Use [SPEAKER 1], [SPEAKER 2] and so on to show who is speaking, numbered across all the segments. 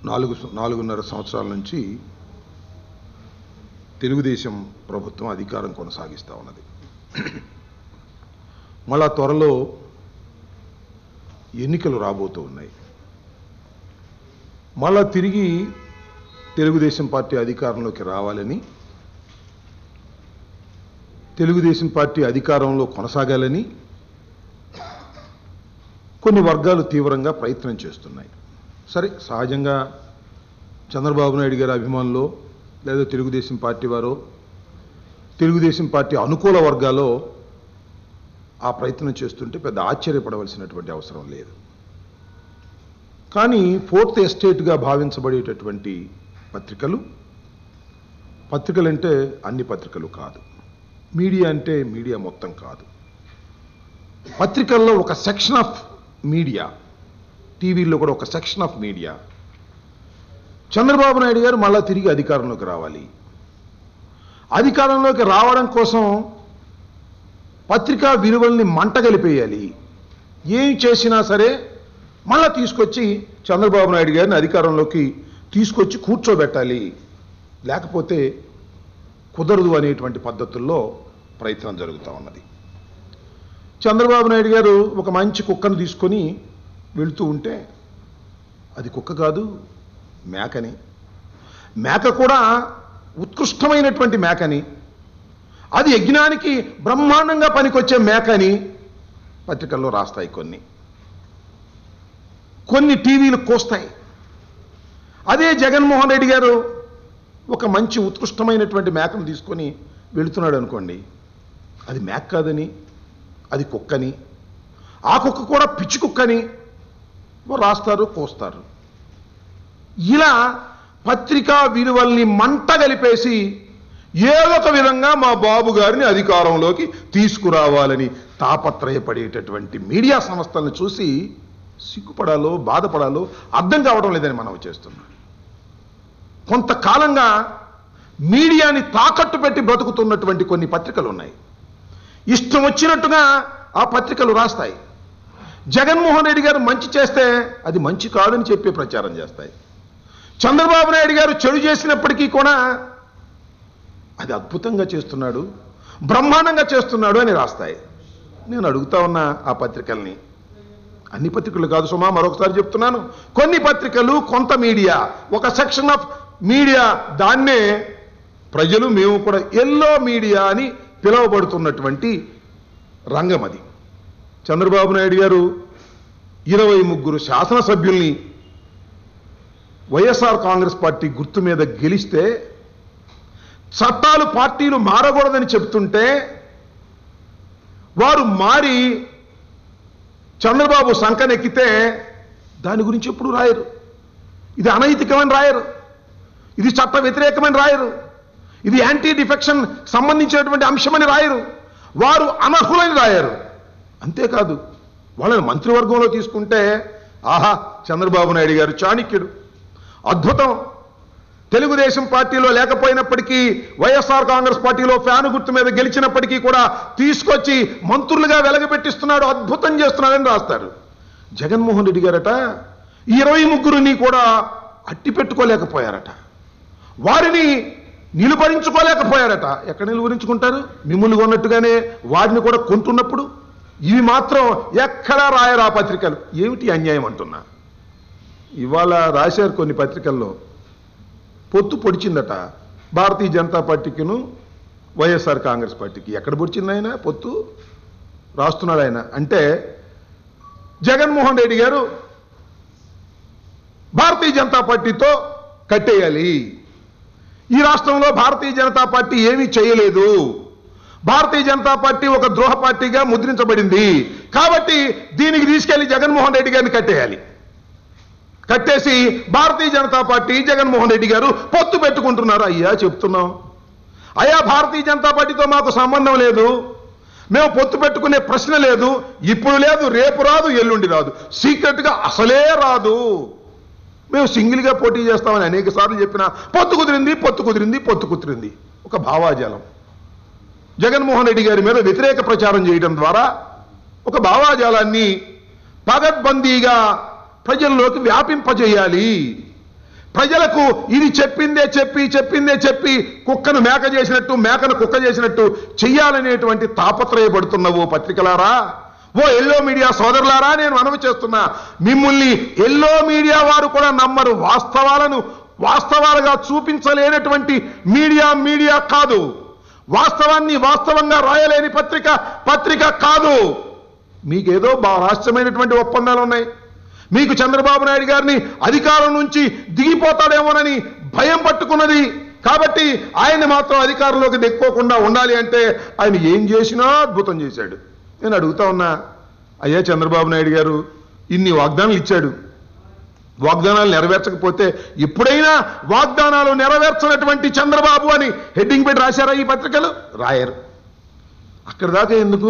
[SPEAKER 1] నాలుగు నాలుగున్నర సంవత్సరాల నుంచి తెలుగుదేశం ప్రభుత్వం అధికారం కొనసాగిస్తూ ఉన్నది మళ్ళా త్వరలో ఎన్నికలు రాబోతూ ఉన్నాయి మళ్ళా తిరిగి తెలుగుదేశం పార్టీ అధికారంలోకి రావాలని తెలుగుదేశం పార్టీ అధికారంలో కొనసాగాలని కొన్ని వర్గాలు తీవ్రంగా ప్రయత్నం చేస్తున్నాయి సరే సహజంగా చంద్రబాబు నాయుడు గారి అభిమానులు లేదా తెలుగుదేశం పార్టీ వారు తెలుగుదేశం పార్టీ అనుకూల వర్గాల్లో ఆ ప్రయత్నం చేస్తుంటే పెద్ద ఆశ్చర్యపడవలసినటువంటి అవసరం లేదు కానీ ఫోర్త్ ఎస్టేట్గా భావించబడేటటువంటి పత్రికలు పత్రికలంటే అన్ని పత్రికలు కాదు మీడియా అంటే మీడియా మొత్తం కాదు పత్రికల్లో ఒక సెక్షన్ ఆఫ్ మీడియా టీవీల్లో కూడా ఒక section of media Chandrababu Naidu garu మళ్ళా తిరిగి అధికారంలోకి రావాలి అధికారంలోకి రావడం కోసం పత్రికా విలువల్ని మంటగలిపేయాలి ఏం చేసినా సరే మళ్ళా తీసుకొచ్చి చంద్రబాబు నాయుడు గారిని అధికారంలోకి తీసుకొచ్చి కూర్చోబెట్టాలి లేకపోతే కుదరదు అనేటువంటి పద్ధతుల్లో ప్రయత్నం జరుగుతూ ఉన్నది చంద్రబాబు నాయుడు గారు ఒక మంచి కుక్కను తీసుకొని వెళుతూ ఉంటే అది కుక్క కాదు మేకని మేక కూడా ఉత్కృష్టమైనటువంటి మేకని అది యజ్ఞానికి బ్రహ్మాండంగా పనికొచ్చే మేకని పత్రికల్లో రాస్తాయి కొన్ని కొన్ని టీవీలు కోస్తాయి అదే జగన్మోహన్ రెడ్డి గారు ఒక మంచి ఉత్కృష్టమైనటువంటి మేకను తీసుకొని వెళుతున్నాడు అనుకోండి అది మేక కాదని అది కుక్కని ఆ కుక్క కూడా పిచ్చి కుక్కని రాస్తారు కోస్తారు ఇలా పత్రికా విలువల్ని మంట కలిపేసి ఏదో ఒక విధంగా మా బాబు గారిని అధికారంలోకి తీసుకురావాలని తాపత్రయపడేటటువంటి మీడియా సంస్థలను చూసి సిగ్గుపడాలో బాధపడాలో అర్థం కావడం లేదని మనం చేస్తున్నాం కొంతకాలంగా మీడియాని తాకట్టు పెట్టి బ్రతుకుతున్నటువంటి కొన్ని పత్రికలు ఉన్నాయి ఇష్టం వచ్చినట్టుగా ఆ పత్రికలు రాస్తాయి జగన్మోహన్ రెడ్డి గారు మంచి చేస్తే అది మంచి కాదని చెప్పి ప్రచారం చేస్తాయి చంద్రబాబు నాయుడు గారు చెడు చేసినప్పటికీ కూడా అది అద్భుతంగా చేస్తున్నాడు బ్రహ్మాండంగా చేస్తున్నాడు అని రాస్తాయి నేను అడుగుతా ఉన్నా ఆ పత్రికల్ని అన్ని పత్రికలు కాదు సుమా మరొకసారి చెప్తున్నాను కొన్ని పత్రికలు కొంత మీడియా ఒక సెక్షన్ ఆఫ్ మీడియా దాన్నే ప్రజలు మేము కూడా ఎల్లో మీడియా అని పిలువబడుతున్నటువంటి రంగం అది చంద్రబాబు నాయుడు గారు ఇరవై ముగ్గురు శాసనసభ్యుల్ని వైఎస్ఆర్ కాంగ్రెస్ పార్టీ గుర్తు మీద గెలిస్తే చట్టాలు పార్టీలు మారకూడదని చెప్తుంటే వారు మారి చంద్రబాబు సంకనెక్కితే దాని గురించి ఎప్పుడు రాయరు ఇది అనైతికమని రాయరు ఇది చట్ట వ్యతిరేకమని రాయరు ఇది యాంటీ డిఫెక్షన్ సంబంధించినటువంటి అంశమని రాయరు వారు అనర్హులని రాయరు అంతేకాదు వాళ్ళని మంత్రివర్గంలో తీసుకుంటే ఆహా చంద్రబాబు నాయుడు గారు చాణక్యుడు అద్భుతం తెలుగుదేశం పార్టీలో లేకపోయినప్పటికీ వైఎస్ఆర్ కాంగ్రెస్ పార్టీలో ఫ్యాను గుర్తు మీద గెలిచినప్పటికీ కూడా తీసుకొచ్చి మంత్రులుగా వెలగబెట్టిస్తున్నాడు అద్భుతం చేస్తున్నాడని రాస్తారు జగన్మోహన్ రెడ్డి గారట ఈ ఇరవై ముగ్గురిని కూడా అట్టి పెట్టుకోలేకపోయారట వారిని నిలుపరించుకోలేకపోయారట ఎక్కడ నిలువరించుకుంటారు మిమ్మల్ని కొన్నట్టుగానే వారిని కూడా కొంటున్నప్పుడు ఇవి మాత్రం ఎక్కడా రాయరు ఆ పత్రికలు ఏమిటి అన్యాయం అంటున్నా ఇవాళ రాశారు కొన్ని పత్రికల్లో పొత్తు పొడిచిందట భారతీయ జనతా పార్టీకిను వైఎస్ఆర్ కాంగ్రెస్ పార్టీకి ఎక్కడ పొడిచింది ఆయన పొత్తు రాస్తున్నాడు ఆయన అంటే జగన్మోహన్ రెడ్డి గారు భారతీయ జనతా పార్టీతో కట్టేయాలి ఈ రాష్ట్రంలో భారతీయ జనతా పార్టీ ఏమీ చేయలేదు భారతీయ జనతా పార్టీ ఒక ద్రోహ పార్టీగా ముద్రించబడింది కాబట్టి దీనికి తీసుకెళ్లి జగన్మోహన్ రెడ్డి గారిని కట్టేయాలి కట్టేసి భారతీయ జనతా పార్టీ జగన్మోహన్ రెడ్డి గారు పొత్తు పెట్టుకుంటున్నారు అయ్యా చెప్తున్నాం అయ్యా భారతీయ జనతా పార్టీతో మాకు సంబంధం లేదు మేము పొత్తు పెట్టుకునే ప్రశ్న లేదు ఇప్పుడు లేదు రేపు రాదు ఎల్లుండి రాదు సీక్రెట్గా అసలే రాదు మేము సింగిల్గా పోటీ చేస్తామని అనేక సార్లు చెప్పినా పొత్తు కుదిరింది పొత్తు కుదిరింది పొత్తు కుదిరింది ఒక భావాజాలం జగన్మోహన్ రెడ్డి గారి మీద వ్యతిరేక ప్రచారం చేయడం ద్వారా ఒక భావాజాలాన్ని పగడ్బందీగా ప్రజల్లోకి వ్యాపింపజేయాలి ప్రజలకు ఇది చెప్పిందే చెప్పి చెప్పిందే చెప్పి కుక్కను మేక చేసినట్టు మేకను కుక్క చేసినట్టు చెయ్యాలనేటువంటి తాపత్రయపడుతున్న ఓ పత్రికలారా ఓ ఎల్లో మీడియా సోదరులారా నేను మనవి చేస్తున్నా మిమ్మల్ని ఎల్లో మీడియా వారు కూడా నమ్మరు వాస్తవాలను వాస్తవాలుగా చూపించలేనటువంటి మీడియా మీడియా కాదు వాస్తవాన్ని వాస్తవంగా రాయలేని పత్రిక పత్రిక కాదు మీకేదో బా రాష్ట్రమైనటువంటి ఒప్పందాలు ఉన్నాయి మీకు చంద్రబాబు నాయుడు గారిని అధికారం నుంచి దిగిపోతాడేమోనని భయం పట్టుకున్నది కాబట్టి ఆయన్ని మాత్రం అధికారంలోకి దెక్కోకుండా ఉండాలి అంటే ఆయన ఏం చేసినా అద్భుతం చేశాడు నేను అడుగుతా ఉన్నా అయ్యా చంద్రబాబు నాయుడు గారు ఇన్ని వాగ్దానాలు ఇచ్చాడు వాగ్దానాలు నెరవేర్చకపోతే ఎప్పుడైనా వాగ్దానాలు నెరవేర్చనటువంటి చంద్రబాబు అని హెడ్డింగ్ పెట్టి రాశారా ఈ పత్రికలు రాయరు అక్కడ దాకా ఎందుకు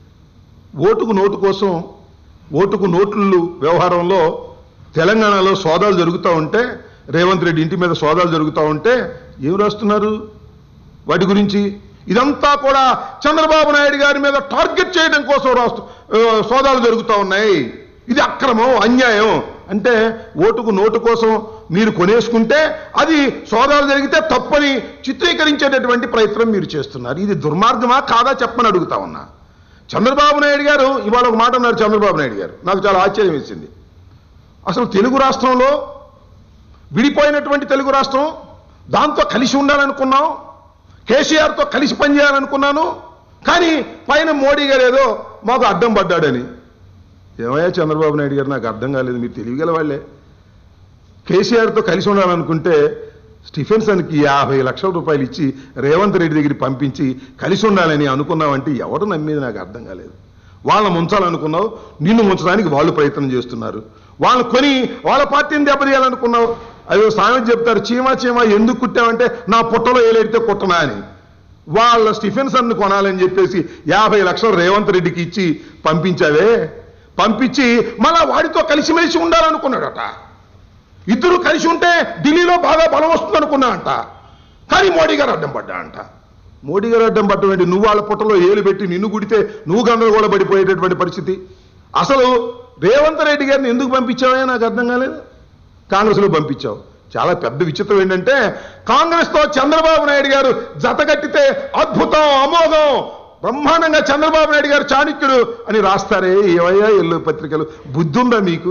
[SPEAKER 1] ఓటుకు నోటు కోసం ఓటుకు నోట్లు వ్యవహారంలో తెలంగాణలో సోదాలు జరుగుతూ ఉంటే రేవంత్ రెడ్డి ఇంటి మీద సోదాలు జరుగుతూ ఉంటే ఏం రాస్తున్నారు వాటి గురించి ఇదంతా కూడా చంద్రబాబు నాయుడు గారి మీద టార్గెట్ చేయడం కోసం రాస్తూ ఆ, సోదాలు జరుగుతూ ఉన్నాయి ఇది అక్రమం అన్యాయం అంటే ఓటుకు నోటు కోసం మీరు కొనేసుకుంటే అది సోదాలు జరిగితే తప్పని చిత్రీకరించేటటువంటి ప్రయత్నం మీరు చేస్తున్నారు ఇది దుర్మార్గమా కాదా చెప్పని అడుగుతా ఉన్నా చంద్రబాబు నాయుడు గారు ఇవాళ ఒక మాట అన్నారు చంద్రబాబు నాయుడు గారు నాకు చాలా ఆశ్చర్యం వేసింది అసలు తెలుగు రాష్ట్రంలో విడిపోయినటువంటి తెలుగు రాష్ట్రం దాంతో కలిసి ఉండాలనుకున్నాం కేసీఆర్తో కలిసి పనిచేయాలనుకున్నాను కానీ పైన మోడీ గారు ఏదో మాకు అడ్డం పడ్డాడని ఏమయ్యా చంద్రబాబు నాయుడు గారు నాకు అర్థం కాలేదు మీరు తెలియగల వాళ్ళే కేసీఆర్తో కలిసి ఉండాలనుకుంటే స్టిఫెన్సన్కి యాభై లక్షల రూపాయలు ఇచ్చి రేవంత్ రెడ్డి దగ్గరికి పంపించి కలిసి ఉండాలని అనుకున్నావంటే ఎవరు నమ్మేది నాకు అర్థం కాలేదు వాళ్ళని ముంచాలనుకున్నావు నిన్ను ముంచడానికి వాళ్ళు ప్రయత్నం చేస్తున్నారు వాళ్ళు కొని వాళ్ళ పార్టీని దెబ్బతీయాలనుకున్నావు అదే సామెత చెప్తారు చీమా చీమా ఎందుకు కుట్టావంటే నా పుట్టలో ఏలెడితే కుట్టనా అని వాళ్ళ స్టిఫెన్సన్ను కొనాలని చెప్పేసి యాభై లక్షలు రేవంత్ రెడ్డికి ఇచ్చి పంపించావే పంపించి మళ్ళా వాడితో కలిసిమెలిసి ఉండాలనుకున్నాడట ఇద్దరు కలిసి ఉంటే ఢిల్లీలో బాగా బలం వస్తుంది అనుకున్నా అంట కానీ మోడీ గారు అడ్డం పడ్డా అంట మోడీ గారు అడ్డం పట్టడం నువ్వు వాళ్ళ పుట్టలో ఏలు పెట్టి నిన్ను గుడితే నువ్వు గందరగోళ పడిపోయేటటువంటి పరిస్థితి అసలు రేవంత్ రెడ్డి గారిని ఎందుకు పంపించావే నాకు అర్థం కాలేదు కాంగ్రెస్లో పంపించావు చాలా పెద్ద విచిత్రం ఏంటంటే కాంగ్రెస్తో చంద్రబాబు నాయుడు గారు జతగట్టితే అద్భుతం అమోఘం బ్రహ్మాండంగా చంద్రబాబు నాయుడు గారు చాణక్యుడు అని రాస్తారే ఏవయ్యా ఎల్లు పత్రికలు బుద్ధి ఉందా మీకు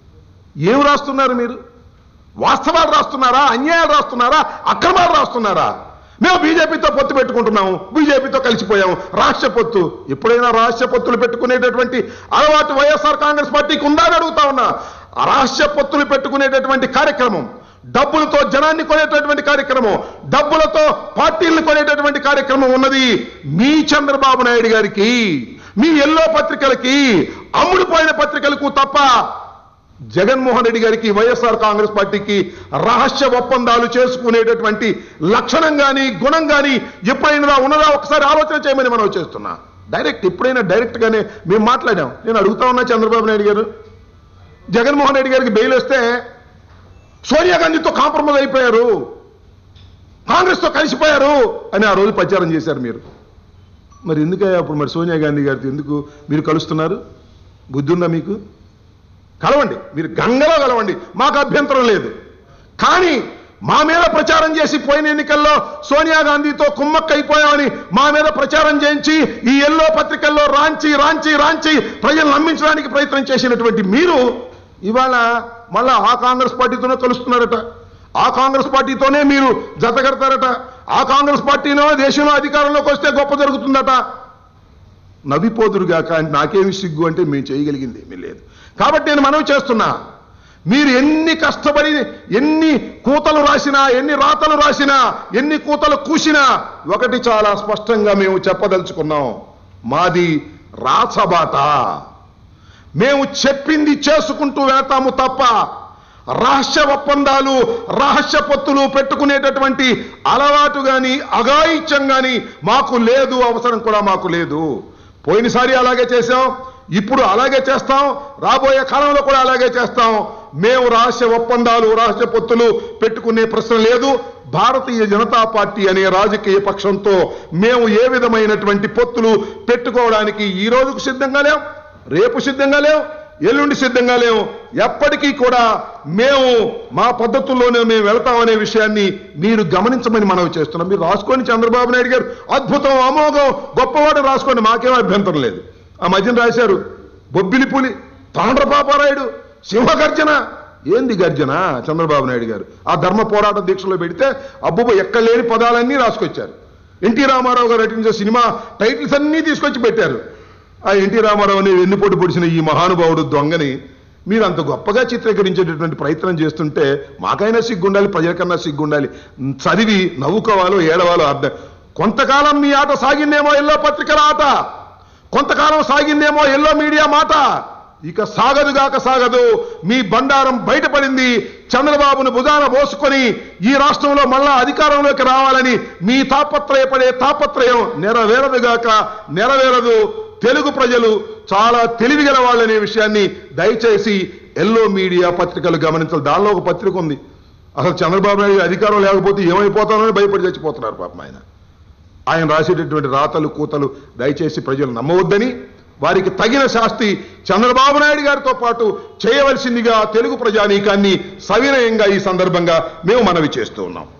[SPEAKER 1] ఏం రాస్తున్నారు మీరు వాస్తవాలు రాస్తున్నారా అన్యాయాలు రాస్తున్నారా అక్రమాలు రాస్తున్నారా మేము బీజేపీతో పొత్తు పెట్టుకుంటున్నాము బీజేపీతో కలిసిపోయాము రాష్ట్ర పొత్తు ఎప్పుడైనా రాష్ట్ర పొత్తులు పెట్టుకునేటటువంటి అలవాటు వైఎస్ఆర్ కాంగ్రెస్ పార్టీకి ఉందా అని అడుగుతా ఉన్నా ఆ రాష్ట్ర పొత్తులు పెట్టుకునేటటువంటి కార్యక్రమం డబ్బులతో జనాన్ని కొనేటటువంటి కార్యక్రమం డబ్బులతో పార్టీలను కొనేటటువంటి కార్యక్రమం ఉన్నది మీ చంద్రబాబు నాయుడు గారికి మీ ఎల్లో పత్రికలకి అమ్ముడుపోయిన పత్రికలకు తప్ప జగన్మోహన్ రెడ్డి గారికి వైఎస్ఆర్ కాంగ్రెస్ పార్టీకి రహస్య ఒప్పందాలు చేసుకునేటటువంటి లక్షణం కానీ గుణం కానీ ఎప్పుడైనా ఉన్నదా ఒకసారి ఆలోచన చేయమని మనం చేస్తున్నా డైరెక్ట్ ఎప్పుడైనా డైరెక్ట్ గానే మేము మాట్లాడాం నేను అడుగుతా ఉన్నా చంద్రబాబు నాయుడు గారు జగన్మోహన్ రెడ్డి గారికి బెయిల్ వస్తే సోనియా గాంధీతో కాంప్రమైజ్ అయిపోయారు కాంగ్రెస్తో కలిసిపోయారు అని ఆ రోజు ప్రచారం చేశారు మీరు మరి ఎందుకయ్యా అప్పుడు మరి సోనియా గాంధీ గారితో ఎందుకు మీరు కలుస్తున్నారు బుద్ధి ఉందా మీకు కలవండి మీరు గంగలో కలవండి మాకు అభ్యంతరం లేదు కానీ మా మీద ప్రచారం చేసి పోయిన ఎన్నికల్లో సోనియా గాంధీతో కుమ్మక్క అయిపోయామని మా మీద ప్రచారం చేయించి ఈ ఎల్లో పత్రికల్లో రాంచి రాంచి రాంచి ప్రజలు నమ్మించడానికి ప్రయత్నం చేసినటువంటి మీరు ఇవాళ మళ్ళా ఆ కాంగ్రెస్ పార్టీతోనే కలుస్తున్నారట ఆ కాంగ్రెస్ పార్టీతోనే మీరు జతగడతారట ఆ కాంగ్రెస్ పార్టీనో దేశంలో అధికారంలోకి వస్తే గొప్ప జరుగుతుందట నవ్విపోదురుగాక అంటే నాకేమి సిగ్గు అంటే మేము చేయగలిగింది ఏమీ లేదు కాబట్టి నేను మనవి చేస్తున్నా మీరు ఎన్ని కష్టపడి ఎన్ని కూతలు రాసినా ఎన్ని రాతలు రాసినా ఎన్ని కూతలు కూసినా ఒకటి చాలా స్పష్టంగా మేము చెప్పదలుచుకున్నాం మాది రాచబాట మేము చెప్పింది చేసుకుంటూ వెళ్తాము తప్ప రహస్య ఒప్పందాలు రహస్య పొత్తులు పెట్టుకునేటటువంటి అలవాటు గాని అఘాయిత్యం గాని మాకు లేదు అవసరం కూడా మాకు లేదు పోయినసారి అలాగే చేశాం ఇప్పుడు అలాగే చేస్తాం రాబోయే కాలంలో కూడా అలాగే చేస్తాం మేము రహస్య ఒప్పందాలు రహస్య పొత్తులు పెట్టుకునే ప్రశ్న లేదు భారతీయ జనతా పార్టీ అనే రాజకీయ పక్షంతో మేము ఏ విధమైనటువంటి పొత్తులు పెట్టుకోవడానికి ఈ రోజుకు సిద్ధంగా లేం రేపు సిద్ధంగా లేవు ఎల్లుండి సిద్ధంగా లేవు ఎప్పటికీ కూడా మేము మా పద్ధతుల్లోనే మేము వెళతామనే విషయాన్ని మీరు గమనించమని మనవి చేస్తున్నాం మీరు రాసుకోండి చంద్రబాబు నాయుడు గారు అద్భుతం అమోఘం గొప్పవాడు రాసుకోండి మాకేం అభ్యంతరం లేదు ఆ మధ్యన రాశారు బొబ్బిలి పులి తాండ్ర పాపారాయుడు సింహగర్జన ఏంది గర్జన చంద్రబాబు నాయుడు గారు ఆ ధర్మ పోరాట దీక్షలో పెడితే అబ్బుబ ఎక్కలేని పదాలన్నీ రాసుకొచ్చారు ఎన్టీ రామారావు గారు నటించిన సినిమా టైటిల్స్ అన్నీ తీసుకొచ్చి పెట్టారు ఆ ఎన్టీ రామారావు అని వెన్నుపోటు పొడిచిన ఈ మహానుభావుడు దొంగని మీరు అంత గొప్పగా చిత్రీకరించేటటువంటి ప్రయత్నం చేస్తుంటే మాకైనా సిగ్గుండాలి ప్రజలకన్నా సిగ్గుండాలి చదివి నవ్వుకోవాలో ఏడవాలో అర్థం కొంతకాలం మీ ఆట సాగిందేమో ఎల్లో పత్రికల ఆట కొంతకాలం సాగిందేమో ఎల్లో మీడియా మాట ఇక సాగదుగాక సాగదు మీ బండారం బయటపడింది చంద్రబాబును భుజాన పోసుకొని ఈ రాష్ట్రంలో మళ్ళా అధికారంలోకి రావాలని మీ తాపత్రయపడే తాపత్రయం నెరవేరదుగాక నెరవేరదు తెలుగు ప్రజలు చాలా తెలివిగల వాళ్ళనే విషయాన్ని దయచేసి ఎల్లో మీడియా పత్రికలు గమనించాలి దానిలో ఒక పత్రిక ఉంది అసలు చంద్రబాబు నాయుడు అధికారం లేకపోతే ఏమైపోతానని భయపడి చచ్చిపోతున్నారు పాపం ఆయన ఆయన రాసేటటువంటి రాతలు కూతలు దయచేసి ప్రజలు నమ్మవద్దని వారికి తగిన శాస్తి చంద్రబాబు నాయుడు గారితో పాటు చేయవలసిందిగా తెలుగు ప్రజానీకాన్ని సవినయంగా ఈ సందర్భంగా మేము మనవి చేస్తూ ఉన్నాం